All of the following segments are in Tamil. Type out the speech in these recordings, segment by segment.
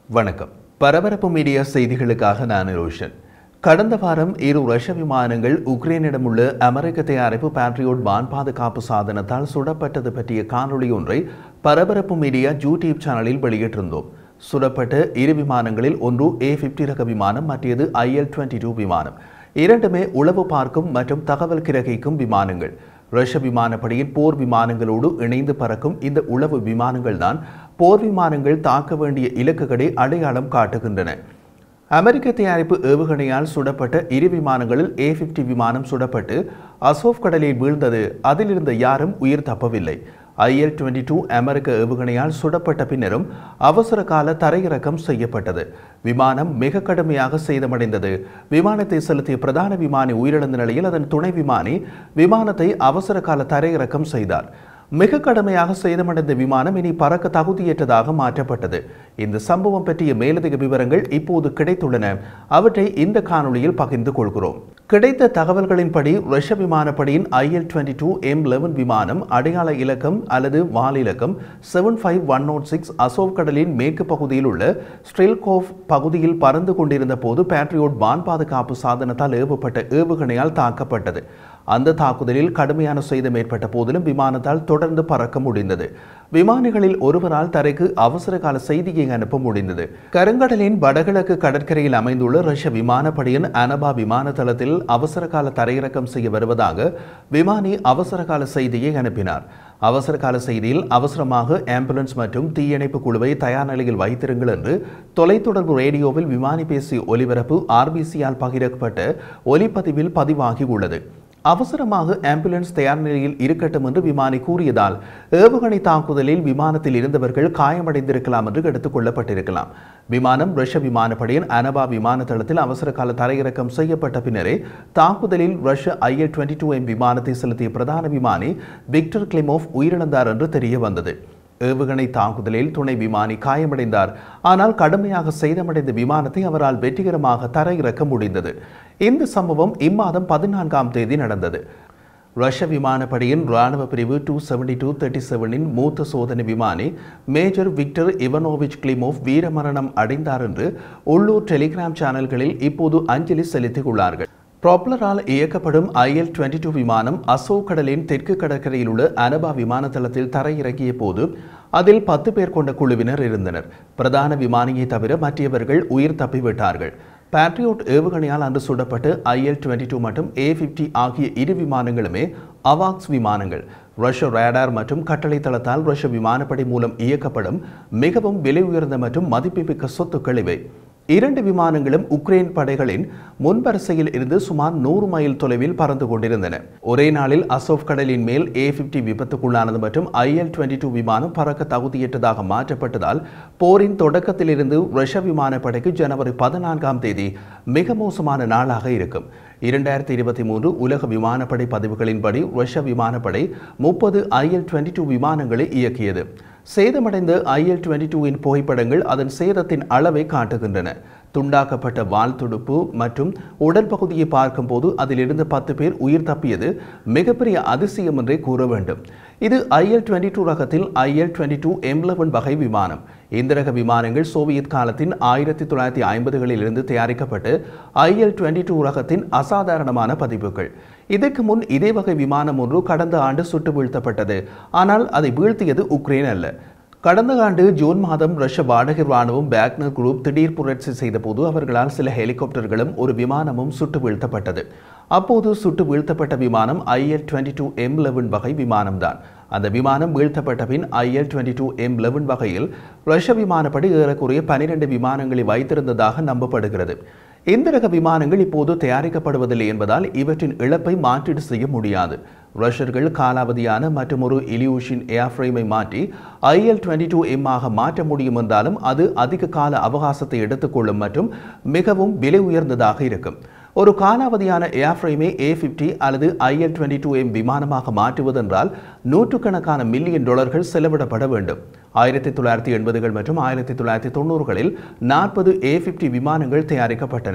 வணக்கம் பரபரப்பு மீடியா செய்திகளுக்காக நான் ரோஷன் கடந்த வாரம் இரு ரஷ்ய விமானங்கள் உக்ரைனிடம் உள்ள அமெரிக்க தயாரிப்பு பேட்ரியோட் வான் பாதுகாப்பு சாதனத்தால் சுடப்பட்டது பற்றிய காணொளி ஒன்றை பரபரப்பு மீடியா யூடியூப் சேனலில் வெளியிட்டிருந்தோம் சுடப்பட்ட இரு விமானங்களில் ஒன்று ஏ பிப்டி ரக விமானம் மற்றது ஐஎல் டுவெண்ட்டி டூ விமானம் இரண்டுமே உளவு பார்க்கும் மற்றும் தகவல் கிரகிக்கும் விமானங்கள் ரஷ்ய விமானப்படையின் போர் விமானங்களோடு இணைந்து பறக்கும் இந்த உளவு விமானங்கள் தான் போர் விமானங்கள் தாக்க வேண்டிய இலக்குகளை அடையாளம் காட்டுகின்றன அமெரிக்க தயாரிப்பு ஏவுகணையால் சுடப்பட்ட இரு விமானங்களில் ஏ பிப்டி விமானம் சுடப்பட்டு அசோப் கடலில் வீழ்ந்தது அதிலிருந்த யாரும் உயிர் தப்பவில்லை ஐஎல் டுவெண்ட்டி டூ அமெரிக்க ஏவுகணையால் சுடப்பட்ட பின்னரும் அவசர கால தரையிறக்கம் செய்யப்பட்டது விமானம் மிக கடுமையாக சேதமடைந்தது விமானத்தை செலுத்திய பிரதான விமானி உயிரிழந்த நிலையில் அதன் துணை விமானி விமானத்தை அவசர கால தரையிறக்கம் செய்தார் மிக கடுமையாக சேதமடைந்த விமானம் இனி பறக்க தகுதியற்றதாக மாற்றப்பட்டது இந்த சம்பவம் பற்றிய மேலதிக விவரங்கள் இப்போது கிடைத்துள்ளன அவற்றை இந்த காணொளியில் பகிர்ந்து கொள்கிறோம் கிடைத்த தகவல்களின்படி ரஷ்ய விமானப்படையின் IL twenty two M eleven விமானம் அடையாள இலக்கம் அல்லது வால் இலக்கம் seven five one naught six Azov கடலின் மேற்கு பகுதியில் உள்ள ஸ்ட்ரில்கோவ் பகுதியில் பறந்து கொண்டிருந்த போது பேட்ரியோட் வான் பாதுகாப்பு சாதனத்தால் ஏவப்பட்ட ஏவுகணையால் தாக்கப்பட்டது அந்த தாக்குதலில் கடுமையான சேதம் ஏற்பட்ட போதிலும் விமானத்தால் தொடர்ந்து பறக்க முடிந்தது விமானிகளில் ஒருவரால் தரைக்கு அவசர கால செய்தியை அனுப்ப முடிந்தது கருங்கடலின் வடகிழக்கு கடற்கரையில் அமைந்துள்ள ரஷ்ய விமானப்படையின் அனபா விமான தளத்தில் அவசர கால தரையிறக்கம் செய்ய வருவதாக விமானி அவசர கால செய்தியை அனுப்பினார் அவசர கால செய்தியில் அவசரமாக ஆம்புலன்ஸ் மற்றும் தீயணைப்பு குழுவை தயார் நிலையில் வைத்திருங்கள் என்று தொலைத்தொடர்பு ரேடியோவில் விமானி பேசிய ஒலிபரப்பு ஆர்பிசியால் பகிரப்பட்ட ஒலிப்பதிவில் பதிவாகியுள்ளது அவசரமாக ஆம்புலன்ஸ் தயார் நிலையில் இருக்கட்டும் என்று விமானி கூறியதால் ஏவுகணை தாக்குதலில் விமானத்தில் இருந்தவர்கள் காயமடைந்திருக்கலாம் என்று எடுத்துக் கொள்ளப்பட்டிருக்கலாம் விமானம் ரஷ்ய விமானப்படையின் அனபா விமான தளத்தில் அவசர கால தரையிறக்கம் செய்யப்பட்ட பின்னரே தாக்குதலில் ரஷ்ய ஐஎல் டுவெண்ட்டி டூ எம் விமானத்தை செலுத்திய பிரதான விமானி விக்டர் கிளிமோவ் உயிரிழந்தார் என்று தெரிய வந்தது ஏவுகணை தாக்குதலில் துணை விமானி காயமடைந்தார் ஆனால் கடுமையாக சேதமடைந்த விமானத்தை அவரால் வெற்றிகரமாக தரையிறக்க முடிந்தது இந்த சம்பவம் இம்மாதம் பதினான்காம் தேதி நடந்தது ரஷ்ய விமானப்படையின் ராணுவ பிரிவு டூ செவன்டி டூ தேர்ட்டி செவனின் மூத்த சோதனை விமானி மேஜர் விக்டர் இவனோவிச் கிளிமோவ் வீரமரணம் அடைந்தார் என்று உள்ளூர் டெலிகிராம் சேனல்களில் இப்போது அஞ்சலி செலுத்திக் உள்ளார்கள் ப்ராப்ளரால் இயக்கப்படும் ஐஎல் டுவெண்ட்டி டூ விமானம் அசோ கடலின் தெற்கு கடற்கரையில் உள்ள அனபா விமான தளத்தில் தரையிறங்கிய போது அதில் பத்து பேர் கொண்ட குழுவினர் இருந்தனர் பிரதான விமானியை தவிர மற்றவர்கள் உயிர் தப்பிவிட்டார்கள் பேட்ரியோட் ஏவுகணையால் அன்று சுடப்பட்டு ஐஎல் டுவெண்ட்டி டூ மற்றும் ஏ பிப்டி ஆகிய இரு விமானங்களுமே அவாக்ஸ் விமானங்கள் ரஷ்ய ரேடார் மற்றும் கட்டளை தளத்தால் ரஷ்ய விமானப்படை மூலம் இயக்கப்படும் மிகவும் விலை உயர்ந்த மற்றும் மதிப்புமிக்க சொத்துக்கள் இவை இரண்டு விமானங்களும் உக்ரைன் படைகளின் முன்வரிசையில் இருந்து சுமார் நூறு மைல் தொலைவில் பறந்து கொண்டிருந்தன ஒரே நாளில் அசோப் கடலின் மேல் ஏ பிப்டி விபத்துக்குள்ளானது மற்றும் ஐஎல் டுவெண்ட்டி டூ விமானம் பறக்க தகுதியற்றதாக மாற்றப்பட்டதால் போரின் தொடக்கத்திலிருந்து ரஷ்ய விமானப்படைக்கு ஜனவரி பதினான்காம் தேதி மிக மோசமான நாளாக இருக்கும் இரண்டாயிரத்தி இருபத்தி மூன்று உலக விமானப்படை பதிவுகளின்படி ரஷ்ய விமானப்படை முப்பது ஐஎல் டுவெண்ட்டி டூ விமானங்களை இயக்கியது சேதமடைந்த ஐஎல் டுவெண்ட்டி டூவின் புகைப்படங்கள் அதன் சேதத்தின் அளவை காட்டுகின்றன துண்டாக்கப்பட்ட வால் துடுப்பு மற்றும் உடல் பகுதியை பார்க்கும்போது அதிலிருந்து பத்து பேர் உயிர் தப்பியது மிகப்பெரிய அதிசயம் என்றே கூற வேண்டும் இது ஐஎல் டுவெண்ட்டி டூ ரகத்தில் ஐஎல் டுவெண்ட்டி டூ எம்லவன் வகை விமானம் இந்த ரக விமானங்கள் சோவியத் காலத்தின் ஆயிரத்தி தொள்ளாயிரத்தி ஐம்பதுகளில் இருந்து தயாரிக்கப்பட்டு ஐஎல் டுவெண்ட்டி டூ ரகத்தின் அசாதாரணமான பதிப்புகள் இதற்கு முன் இதே வகை விமானம் ஒன்று கடந்த ஆண்டு சுட்டு வீழ்த்தப்பட்டது ஆனால் அதை வீழ்த்தியது உக்ரைன் அல்ல கடந்த ஆண்டு ஜூன் மாதம் ரஷ்ய வாடகை ராணுவம் பேக்னர் குரூப் திடீர் புரட்சி செய்தபோது அவர்களால் சில ஹெலிகாப்டர்களும் ஒரு விமானமும் சுட்டு வீழ்த்தப்பட்டது அப்போது சுட்டு வீழ்த்தப்பட்ட விமானம் IL twenty two M eleven வகை விமானம்தான் அந்த விமானம் வீழ்த்தப்பட்ட பின் IL twenty two M eleven வகையில் ரஷ்ய விமானப்படை ஏறக்குறைய பனிரெண்டு விமானங்களை வைத்திருந்ததாக நம்பப்படுகிறது இந்த ரக விமானங்கள் இப்போது தயாரிக்கப்படுவதில்லை என்பதால் இவற்றின் இழப்பை மாற்றீடு செய்ய முடியாது ரஷ்யர்கள் காலாவதியான மற்றொரு இலியூஷின் ஏர்ஃப்ரேமை மாற்றி ஐஎல் டுவெண்ட்டி டூ எம் ஆக மாற்ற முடியும் என்றாலும் அது அதிக கால அவகாசத்தை எடுத்துக்கொள்ளும் மற்றும் மிகவும் விலை உயர்ந்ததாக இருக்கும் ஒரு காலாவதியான ஏர்ஃப்ரேமை ஏ ஃபிஃப்டி அல்லது ஐஎல் டுவெண்ட்டி டூ எம் விமானமாக மாற்றுவதென்றால் நூற்றுக்கணக்கான மில்லியன் டாலர்கள் செலவிடப்பட வேண்டும் ஆயிரத்தி தொள்ளாயிரத்தி எண்பதுகள் மற்றும் ஆயிரத்தி தொள்ளாயிரத்தி தொண்ணூறுகளில் நாற்பது ஏ ஃபிஃப்டி விமானங்கள் தயாரிக்கப்பட்டன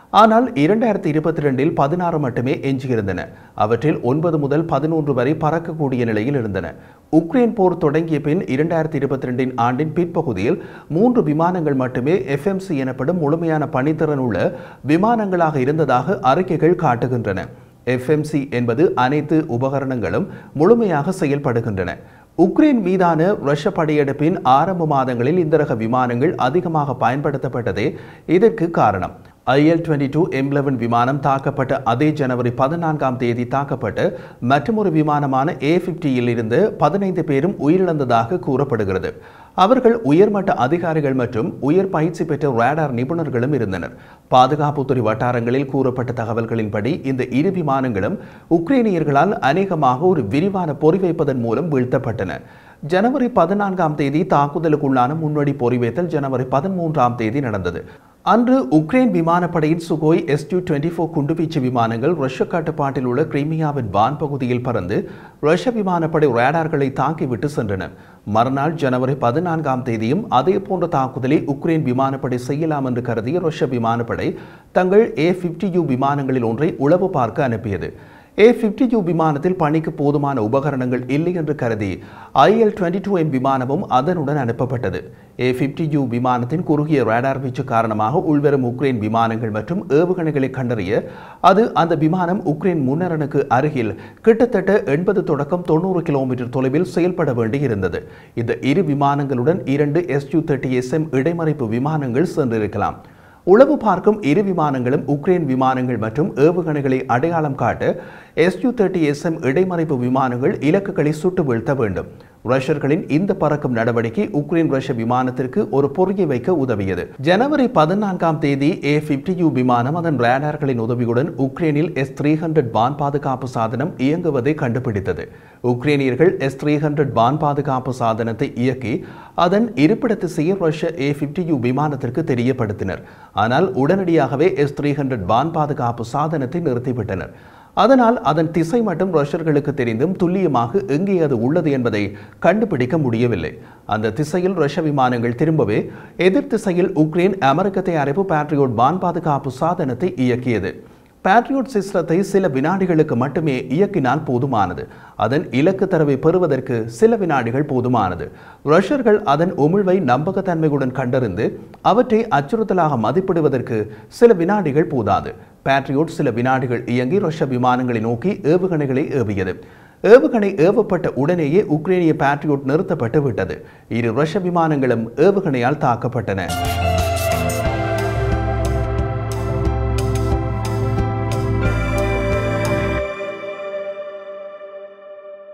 ஆனால் இரண்டாயிரத்தி இருபத்தி ரெண்டில் பதினாறு மட்டுமே எஞ்சியிருந்தன அவற்றில் ஒன்பது முதல் பதினொன்று வரை பறக்கக்கூடிய நிலையில் இருந்தன உக்ரைன் போர் தொடங்கிய பின் இரண்டாயிரத்தி இருபத்தி ரெண்டின் ஆண்டின் பிற்பகுதியில் மூன்று விமானங்கள் மட்டுமே எஃப்எம்சி எனப்படும் முழுமையான பணித்திறன் உள்ள விமானங்களாக இருந்ததாக அறிக்கைகள் காட்டுகின்றன எஃப்எம்சி என்பது அனைத்து உபகரணங்களும் முழுமையாக செயல்படுகின்றன உக்ரைன் மீதான ரஷ்ய படையெடுப்பின் ஆரம்ப மாதங்களில் இந்த ரக விமானங்கள் அதிகமாக பயன்படுத்தப்பட்டதே இதற்கு காரணம் IL twenty two M eleven விமானம் தாக்கப்பட்ட அதே ஜனவரி பதினான்காம் தேதி தாக்கப்பட்டு மற்றொரு விமானமான ஏ ஃபிஃப்டியில் இருந்து பதினைந்து பேரும் உயிரிழந்ததாக கூறப்படுகிறது அவர்கள் உயர்மட்ட அதிகாரிகள் மற்றும் உயர் பயிற்சி பெற்ற ரேடார் நிபுணர்களும் இருந்தனர் பாதுகாப்புத்துறை வட்டாரங்களில் கூறப்பட்ட தகவல்களின்படி இந்த இரு விமானங்களும் உக்ரைனியர்களால் அநேகமாக ஒரு விரிவான பொறி வைப்பதன் மூலம் வீழ்த்தப்பட்டன ஜனவரி பதினான்காம் தேதி தாக்குதலுக்குள்ளான முன்னோடி பொறிவைத்தல் ஜனவரி பதிமூன்றாம் தேதி நடந்தது அன்று உக்ரைன் விமானப்படையின் சுகோய் எஸ்யூ டுவெண்ட்டி ஃபோர் குண்டுவீச்சு விமானங்கள் ரஷ்ய கட்டுப்பாட்டில் உள்ள கிரீமியாவின் வான் பகுதியில் பறந்து ரஷ்ய விமானப்படை ரேடார்களை தாக்கிவிட்டு சென்றன மறுநாள் ஜனவரி பதினான்காம் தேதியும் அதே போன்ற தாக்குதலை உக்ரைன் விமானப்படை செய்யலாம் என்று கருதிய ரஷ்ய விமானப்படை தங்கள் ஏ பிப்டி யூ விமானங்களில் ஒன்றை உளவு பார்க்க அனுப்பியது ஏ பிப்டி யூ விமானத்தில் பணிக்கு போதுமான உபகரணங்கள் இல்லை என்று கருதி ஐஎல் டுவெண்ட்டி டூ எம் விமானமும் அதனுடன் அனுப்பப்பட்டது ஏ பிப்டி யூ விமானத்தின் குறுகிய ரேடார் வீச்சு காரணமாக உள்வரும் உக்ரைன் விமானங்கள் மற்றும் ஏவுகணைகளை கண்டறிய அது அந்த விமானம் உக்ரைன் முன்னரனுக்கு அருகில் கிட்டத்தட்ட எண்பது தொடக்கம் தொண்ணூறு கிலோமீட்டர் தொலைவில் செயல்பட வேண்டியிருந்தது இந்த இரு விமானங்களுடன் இரண்டு எஸ்யூ தேர்ட்டி எஸ்எம் இடைமறைப்பு விமானங்கள் சென்றிருக்கலாம் உளவு பார்க்கும் இரு விமானங்களும் உக்ரைன் விமானங்கள் மற்றும் ஏவுகணைகளை அடையாளம் காட்ட எஸ்யூ தேர்ட்டி எஸ்எம் இடைமறைப்பு விமானங்கள் இலக்குகளை சுட்டு வீழ்த்த வேண்டும் ரஷ்யர்களின் இந்த பறக்கும் நடவடிக்கை உக்ரைன் ரஷ்ய விமானத்திற்கு ஒரு பொறியை வைக்க உதவியது ஜனவரி பதினான்காம் தேதி ஏ பிப்டி யூ விமானம் அதன் ரேடார்களின் உதவியுடன் உக்ரைனில் எஸ் த்ரீ ஹண்ட்ரட் வான் பாதுகாப்பு சாதனம் இயங்குவதை கண்டுபிடித்தது உக்ரைனியர்கள் எஸ் த்ரீ ஹண்ட்ரட் வான் பாதுகாப்பு சாதனத்தை இயக்கி அதன் இருப்பிட திசையை ரஷ்ய ஏ பிப்டி யூ விமானத்திற்கு தெரியப்படுத்தினர் ஆனால் உடனடியாகவே எஸ் த்ரீ ஹண்ட்ரட் வான் பாதுகாப்பு சாதனத்தை நிறுத்திவிட்டனர் அதனால் அதன் திசை மட்டும் ரஷ்யர்களுக்கு தெரிந்தும் துல்லியமாக எங்கே அது உள்ளது என்பதை கண்டுபிடிக்க முடியவில்லை அந்த திசையில் ரஷ்ய விமானங்கள் திரும்பவே எதிர் திசையில் உக்ரைன் அமெரிக்க தயாரிப்பு பேட்ரியோட் வான் பாதுகாப்பு சாதனத்தை இயக்கியது பேட்ரியோட் சிஸ்டத்தை சில வினாடிகளுக்கு மட்டுமே இயக்கினால் போதுமானது அதன் இலக்கு தரவை பெறுவதற்கு சில வினாடிகள் போதுமானது ரஷ்யர்கள் அதன் உமிழ்வை நம்பகத்தன்மையுடன் கண்டறிந்து அவற்றை அச்சுறுத்தலாக மதிப்பிடுவதற்கு சில வினாடிகள் போதாது பேட்ரியோட் சில வினாடிகள் இயங்கி ரஷ்ய விமானங்களை நோக்கி ஏவுகணைகளை ஏவியது ஏவுகணை ஏவப்பட்ட உடனேயே உக்ரைனிய பேட்ரியோட் நிறுத்தப்பட்டு விட்டது இரு ரஷ்ய விமானங்களும் ஏவுகணையால் தாக்கப்பட்டன